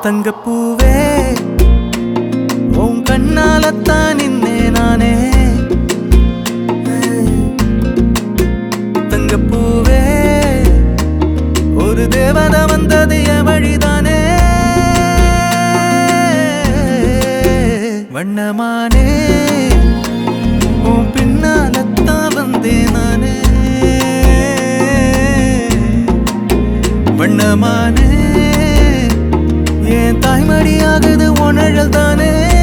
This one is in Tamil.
தங்கப்பூவே உன் கண்ணாலத்தான் நின்னே நானே தங்கப்பூவே ஒரு தேவதை வந்தது என் வழிதானே வண்ணமானே உன் பின்னாலத்தான் வந்தேன் நானே வண்ணமானே என் தாய்மடியாகுது உணழல் தானே